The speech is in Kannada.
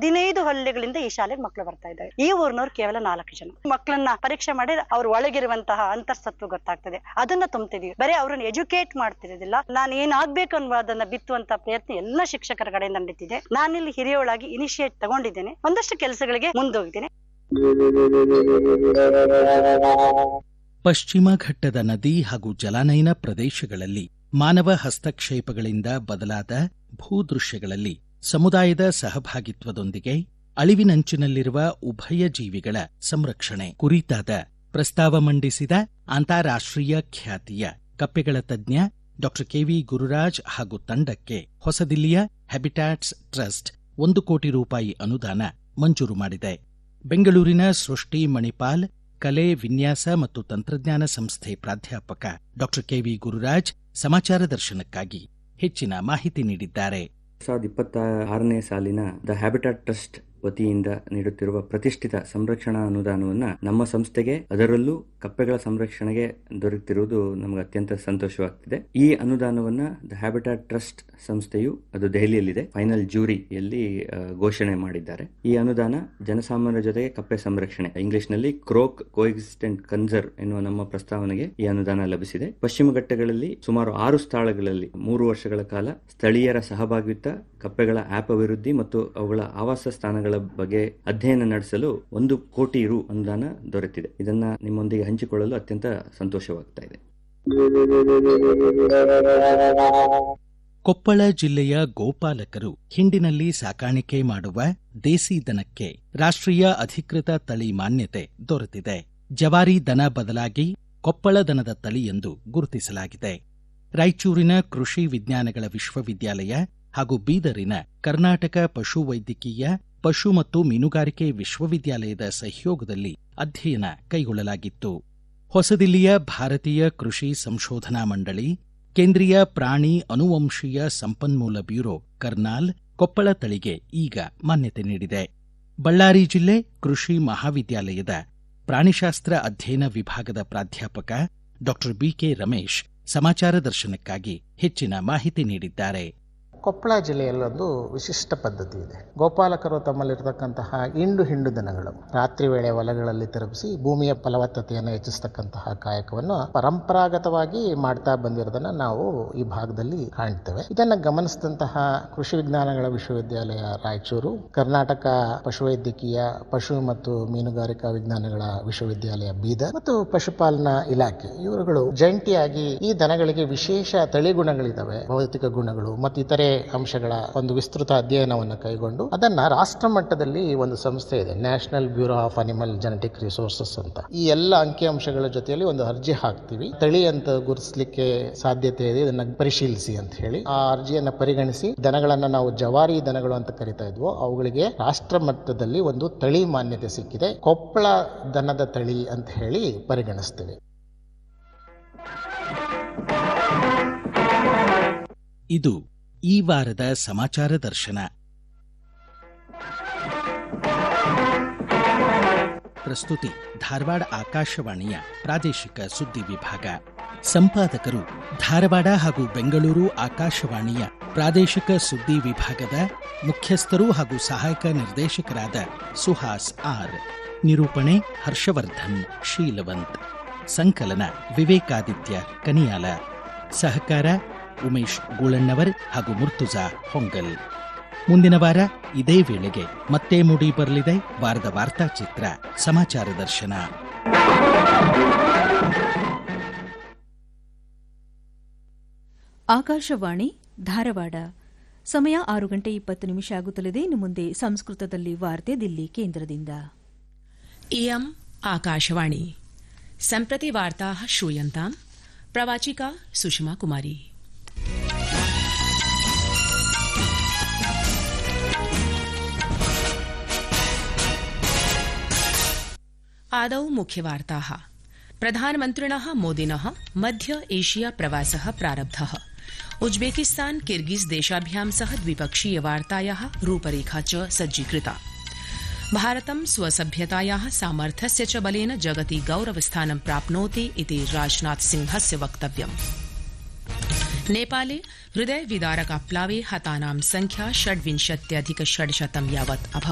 ಹದಿನೈದು ಹಳ್ಳಿಗಳಿಂದ ಈ ಶಾಲೆಗೆ ಮಕ್ಕಳು ಬರ್ತಾ ಇದ್ದಾರೆ ಈ ಊರಿನವ್ರು ಕೇವಲ ನಾಲ್ಕು ಜನ ಮಕ್ಕಳನ್ನ ಪರೀಕ್ಷೆ ಮಾಡಿ ಅವ್ರ ಒಳಗಿರುವಂತಹ ಅಂತರ್ಸತ್ವ ಗೊತ್ತಾಗ್ತದೆ ಅದನ್ನ ತುಂಬ್ತಿದೀವಿ ಬರೀ ಅವ್ರನ್ನ ಎಜುಕೇಟ್ ಮಾಡ್ತಿರೋದಿಲ್ಲ ನಾನು ಏನಾಗ್ಬೇಕು ಅನ್ನೋದನ್ನ ಬಿತ್ತುವಂತ ಪ್ರಯತ್ನ ಎಲ್ಲ ಶಿಕ್ಷಕರ ಕಡೆಯಿಂದ ನಡೀತಿದೆ ನಾನಿಲ್ಲಿ ಹಿರಿಯೋಳಾಗಿ ಇನಿಷಿಯೇಟ್ ತಗೊಂಡಿದ್ದೇನೆ ಒಂದಷ್ಟು ಕೆಲಸಗಳಿಗೆ ಮುಂದೋಗಿದ್ದೇನೆ ಪಶ್ಚಿಮ ಘಟ್ಟದ ನದಿ ಹಾಗೂ ಜಲಾನಯನ ಪ್ರದೇಶಗಳಲ್ಲಿ ಮಾನವ ಹಸ್ತಕ್ಷೇಪಗಳಿಂದ ಬದಲಾದ ಭೂದೃಶ್ಯಗಳಲ್ಲಿ ಸಮುದಾಯದ ಸಹಭಾಗಿತ್ವದೊಂದಿಗೆ ಅಳಿವಿನಂಚಿನಲ್ಲಿರುವ ಉಭಯ ಜೀವಿಗಳ ಸಂರಕ್ಷಣೆ ಕುರಿತಾದ ಪ್ರಸ್ತಾವ ಮಂಡಿಸಿದ ಅಂತಾರಾಷ್ಟ್ರೀಯ ಖ್ಯಾತಿಯ ಕಪ್ಪೆಗಳ ತಜ್ಞ ಡಾಕ್ಟರ್ ಕೆವಿ ಗುರುರಾಜ್ ಹಾಗೂ ತಂಡಕ್ಕೆ ಹೊಸದಿಲ್ಲಿಯ ಹ್ಯಾಬಿಟ್ಯಾಟ್ಸ್ ಟ್ರಸ್ಟ್ ಒಂದು ಕೋಟಿ ರೂಪಾಯಿ ಅನುದಾನ ಮಂಜೂರು ಮಾಡಿದೆ ಬೆಂಗಳೂರಿನ ಸೃಷ್ಟಿ ಮಣಿಪಾಲ್ ಕಲೆ ವಿನ್ಯಾಸ ಮತ್ತು ತಂತ್ರಜ್ಞಾನ ಸಂಸ್ಥೆ ಪ್ರಾಧ್ಯಾಪಕ ಡಾಕ್ಟರ್ ಕೆವಿ ಗುರುರಾಜ್ ಸಮಾಚಾರ ದರ್ಶನಕ್ಕಾಗಿ ಹೆಚ್ಚಿನ ಮಾಹಿತಿ ನೀಡಿದ್ದಾರೆ ಸಾವಿರದ ಇಪ್ಪತ್ತ ಆರನೇ ಸಾಲಿನ ದ ಹ್ಯಾಬಿಟಾಟ್ ಟ್ರಸ್ಟ್ ವತಿಯಿಂದ ನೀಡುತ್ತಿರುವ ಪ್ರತಿಷ್ಠಿತ ಸಂರಕ್ಷಣಾ ಅನುದಾನವನ್ನ ನಮ್ಮ ಸಂಸ್ಥೆಗೆ ಅದರಲ್ಲೂ ಕಪ್ಪೆಗಳ ಸಂರಕ್ಷಣೆಗೆ ದೊರೆತಿರುವುದು ನಮಗೆ ಅತ್ಯಂತ ಸಂತೋಷವಾಗ್ತಿದೆ ಈ ಅನುದಾನವನ್ನ ದ ಹ್ಯಾಬಿಟಾಟ್ ಟ್ರಸ್ಟ್ ಸಂಸ್ಥೆಯು ಅದು ದೆಹಲಿಯಲ್ಲಿದೆ ಫೈನಲ್ ಜೂರಿಯಲ್ಲಿ ಆ, ಘೋಷಣೆ ಮಾಡಿದ್ದಾರೆ ಈ ಅನುದಾನ ಜನಸಾಮಾನ್ಯರ ಜೊತೆಗೆ ಕಪ್ಪೆ ಸಂರಕ್ಷಣೆ ಇಂಗ್ಲಿಷ್ ನಲ್ಲಿ ಕ್ರೋಕ್ ಕೋಎಕ್ಸಿಸ್ಟೆಂಟ್ ಕನ್ಸರ್ವ್ ಎನ್ನುವ ನಮ್ಮ ಪ್ರಸ್ತಾವನೆಗೆ ಈ ಅನುದಾನ ಲಭಿಸಿದೆ ಪಶ್ಚಿಮ ಘಟ್ಟಗಳಲ್ಲಿ ಸುಮಾರು ಆರು ಸ್ಥಳಗಳಲ್ಲಿ ಮೂರು ವರ್ಷಗಳ ಕಾಲ ಸ್ಥಳೀಯರ ಸಹಭಾಗಿತ್ವ ಕಪ್ಪೆಗಳ ಆಪ್ ಅಭಿವೃದ್ಧಿ ಮತ್ತು ಅವುಗಳ ಆವಾಸ ಸ್ಥಾನಗಳ ಬಗ್ಗೆ ಅಧ್ಯಯನ ನಡೆಸಲು ಒಂದು ಕೋಟಿ ರು ಅನುದಾನ ದೊರೆತಿದೆ ಇದನ್ನ ನಿಮ್ಮೊಂದಿಗೆ ಹಂಚಿಕೊಳ್ಳಲು ಅತ್ಯಂತ ಸಂತೋಷವಾಗ್ತಾ ಇದೆ ಕೊಪ್ಪಳ ಜಿಲ್ಲೆಯ ಗೋಪಾಲಕರು ಹಿಂಡಿನಲ್ಲಿ ಸಾಕಾಣಿಕೆ ಮಾಡುವ ದೇಸಿ ದನಕ್ಕೆ ರಾಷ್ಟ್ರೀಯ ಅಧಿಕೃತ ತಳಿ ಮಾನ್ಯತೆ ದೊರೆತಿದೆ ಜವಾರಿ ದನ ಬದಲಾಗಿ ಕೊಪ್ಪಳ ದನದ ತಳಿ ಎಂದು ಗುರುತಿಸಲಾಗಿದೆ ರಾಯಚೂರಿನ ಕೃಷಿ ವಿಜ್ಞಾನಗಳ ವಿಶ್ವವಿದ್ಯಾಲಯ ಹಾಗೂ ಬೀದರಿನ ಕರ್ನಾಟಕ ಪಶುವೈದ್ಯಕೀಯ ಪಶು ಮತ್ತು ಮೀನುಗಾರಿಕೆ ವಿಶ್ವವಿದ್ಯಾಲಯದ ಸಹಯೋಗದಲ್ಲಿ ಅಧ್ಯಯನ ಕೈಗೊಳ್ಳಲಾಗಿತ್ತು ಹೊಸದಿಲ್ಲಿಯ ಭಾರತೀಯ ಕೃಷಿ ಸಂಶೋಧನಾ ಮಂಡಳಿ ಕೇಂದ್ರೀಯ ಪ್ರಾಣಿ ಅನುವಂಶೀಯ ಸಂಪನ್ಮೂಲ ಬ್ಯೂರೋ ಕರ್ನಾಲ್ ಕೊಪ್ಪಳ ತಳಿಗೆ ಈಗ ಮಾನ್ಯತೆ ನೀಡಿದೆ ಬಳ್ಳಾರಿ ಜಿಲ್ಲೆ ಕೃಷಿ ಮಹಾವಿದ್ಯಾಲಯದ ಪ್ರಾಣಿಶಾಸ್ತ್ರ ಅಧ್ಯಯನ ವಿಭಾಗದ ಪ್ರಾಧ್ಯಾಪಕ ಡಾಕ್ಟರ್ ಬಿಕೆ ರಮೇಶ್ ಸಮಾಚಾರ ದರ್ಶನಕ್ಕಾಗಿ ಹೆಚ್ಚಿನ ಮಾಹಿತಿ ನೀಡಿದ್ದಾರೆ ಕೊಪ್ಪಳ ಜಿಲ್ಲೆಯಲ್ಲೊಂದು ವಿಶಿಷ್ಟ ಪದ್ಧತಿ ಇದೆ ಗೋಪಾಲಕರು ತಮ್ಮಲ್ಲಿರತಕ್ಕಂತಹ ಇಂಡು ಹಿಂಡು ದನಗಳು ರಾತ್ರಿ ವೇಳೆ ಹೊಲಗಳಲ್ಲಿ ತಿರುಗಿಸಿ ಭೂಮಿಯ ಫಲವತ್ತತೆಯನ್ನು ಹೆಚ್ಚಿಸ್ತಕ್ಕಂತಹ ಕಾಯಕವನ್ನು ಪರಂಪರಾಗತವಾಗಿ ಮಾಡ್ತಾ ಬಂದಿರೋದನ್ನ ನಾವು ಈ ಭಾಗದಲ್ಲಿ ಕಾಣ್ತೇವೆ ಇದನ್ನ ಗಮನಿಸಿದಂತಹ ಕೃಷಿ ವಿಜ್ಞಾನಗಳ ವಿಶ್ವವಿದ್ಯಾಲಯ ರಾಯಚೂರು ಕರ್ನಾಟಕ ಪಶುವೈದ್ಯಕೀಯ ಪಶು ಮತ್ತು ಮೀನುಗಾರಿಕಾ ವಿಜ್ಞಾನಗಳ ವಿಶ್ವವಿದ್ಯಾಲಯ ಬೀದರ್ ಮತ್ತು ಪಶುಪಾಲನಾ ಇಲಾಖೆ ಇವರುಗಳು ಜಂಟಿಯಾಗಿ ಈ ದನಗಳಿಗೆ ವಿಶೇಷ ತಳಿ ಗುಣಗಳಿದಾವೆ ಭೌತಿಕ ಗುಣಗಳು ಮತ್ತು ಇತರೆ ಅಂಶಗಳ ಒಂದು ವಿಸ್ತೃತ ಅಧ್ಯಯನವನ್ನು ಕೈಗೊಂಡು ಅದನ್ನ ರಾಷ್ಟ್ರ ಮಟ್ಟದಲ್ಲಿ ಒಂದು ಸಂಸ್ಥೆ ಇದೆ national bureau of animal genetic resources ಅಂತ ಈ ಎಲ್ಲ ಅಂಕಿಅಂಶಗಳ ಜೊತೆಯಲ್ಲಿ ಒಂದು ಅರ್ಜಿ ಹಾಕ್ತಿವಿ ತಳಿ ಅಂತ ಗುರುತಿಸಲಿಕ್ಕೆ ಸಾಧ್ಯತೆ ಇದೆ ಇದನ್ನ ಪರಿಶೀಲಿಸಿ ಅಂತ ಹೇಳಿ ಆ ಅರ್ಜಿಯನ್ನ ಪರಿಗಣಿಸಿ ದನಗಳನ್ನ ನಾವು ಜವಾರಿ ದನಗಳು ಅಂತ ಕರಿತಾ ಇದ್ವು ಅವುಗಳಿಗೆ ರಾಷ್ಟ್ರ ಮಟ್ಟದಲ್ಲಿ ಒಂದು ತಳಿ ಮಾನ್ಯತೆ ಸಿಕ್ಕಿದೆ ಕೊಪ್ಪಳ ದನದ ತಳಿ ಅಂತ ಹೇಳಿ ಪರಿಗಣಿಸ್ತೀವಿ ಇದು ಈ ವಾರದ ಸಮಾಚಾರ ದರ್ಶನ ಪ್ರಸ್ತುತಿ ಧಾರವಾಡ ಆಕಾಶವಾಣಿಯ ಪ್ರಾದೇಶಿಕ ಸುದ್ದಿ ವಿಭಾಗ ಸಂಪಾದಕರು ಧಾರವಾಡ ಹಾಗೂ ಬೆಂಗಳೂರು ಆಕಾಶವಾಣಿಯ ಪ್ರಾದೇಶಿಕ ಸುದ್ದಿ ವಿಭಾಗದ ಮುಖ್ಯಸ್ಥರು ಹಾಗೂ ಸಹಾಯಕ ನಿರ್ದೇಶಕರಾದ ಸುಹಾಸ್ ಆರ್ ನಿರೂಪಣೆ ಹರ್ಷವರ್ಧನ್ ಶೀಲವಂತ್ ಸಂಕಲನ ವಿವೇಕಾದಿತ್ಯ ಕನಿಯಾಲ ಸಹಕಾರ ಉಮೇಶ್ ಗೂಳಣ್ಣವರ್ ಹಾಗೂ ಮುರ್ತುಜಾ ಹೊಂಗಲ್ ಮುಂದಿನ ವಾರ ಇದೇ ವೇಳೆಗೆ ಮತ್ತೆ ಮೂಡಿ ಬರಲಿದೆ ವಾರದ ವಾರ್ತಾಚಿತ್ರ ಸಮಾಚಾರ ದರ್ಶನ ಆಕಾಶವಾಣಿ ಧಾರವಾಡ ಸಮಯ ಆರು ಗಂಟೆ ಇಪ್ಪತ್ತು ನಿಮಿಷ ಆಗುತ್ತಲಿದೆ ಇನ್ನು ಮುಂದೆ ಸಂಸ್ಕೃತದಲ್ಲಿ ವಾರ್ತೆ ದಿಲ್ಲಿ ಕೇಂದ್ರದಿಂದ इयम् आकाशवाणी सम्प्रति वार्ताः श्रूयन्ताम् प्रवाचिका सुषमा कुमारी आदौ मुख्यवार्ताः प्रधानमन्त्रिणः मोदिनः मध्य एशिया प्रवासः प्रारब्धः उज्बेकिस्तान किर्गिज देशाभ्यां सह द्विपक्षीय वार्तायाः रूपरेखा च सज्जीकृता भारतं स्वसभ्यतायाः सामर्थ्यस्य च बलेन जगति गौरवस्थानं प्राप्नोति इति राजनाथ सिंहस्य वक्तव्यम् नेपाले हृदय विदारकाप्लावे हतानां संख्या षड्विंशत्यधिक षड्शतं यावत् अभवत्